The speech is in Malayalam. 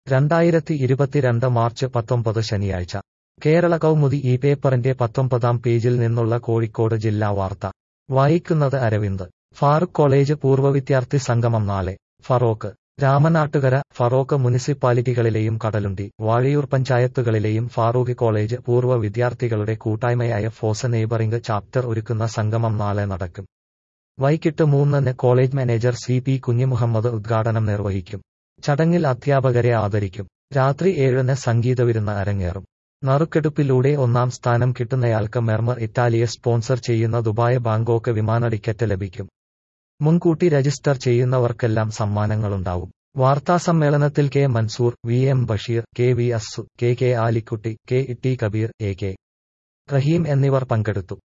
രണ്ടായിരത്തി ഇരുപത്തിരണ്ട് മാർച്ച് പത്തൊമ്പത് ശനിയാഴ്ച കേരള കൗമുദി ഈ പേപ്പറിന്റെ പത്തൊമ്പതാം പേജിൽ നിന്നുള്ള കോഴിക്കോട് ജില്ലാ വാർത്ത വായിക്കുന്നത് അരവിന്ദ് ഫാറൂഖ് കോളേജ് പൂർവ്വ വിദ്യാർത്ഥി സംഗമം നാളെ ഫറോക്ക് രാമനാട്ടുകര ഫറോക്ക് മുനിസിപ്പാലിറ്റികളിലെയും കടലുണ്ടി വാഴയൂർ പഞ്ചായത്തുകളിലെയും ഫാറൂഖ് കോളേജ് പൂർവ്വ വിദ്യാർത്ഥികളുടെ കൂട്ടായ്മയായ ഫോസ നെയ്ബറിംഗ് ചാപ്റ്റർ ഒരുക്കുന്ന സംഗമം നാളെ നടക്കും വൈകിട്ട് മൂന്നിന് college manager C P Kunhimuhammed ഉദ്ഘാടനം നിർവഹിക്കും ചടങ്ങിൽ അധ്യാപകരെ ആദരിക്കും രാത്രി ഏഴിന് സംഗീതവിരുന്ന് അരങ്ങേറും നറുക്കെടുപ്പിലൂടെ ഒന്നാം സ്ഥാനം കിട്ടുന്നയാൾക്ക് മെർമർ ഇറ്റാലിയെ സ്പോൺസർ ചെയ്യുന്ന ദുബായ് ബാങ്കോക്ക് വിമാന ടിക്കറ്റ് ലഭിക്കും മുൻകൂട്ടി രജിസ്റ്റർ ചെയ്യുന്നവർക്കെല്ലാം സമ്മാനങ്ങളുണ്ടാവും വാർത്താസമ്മേളനത്തിൽ K Mansoor V M Basheer K V Assu K K Alikutty K T Kabeer A K Raheem എന്നിവർ പങ്കെടുത്തു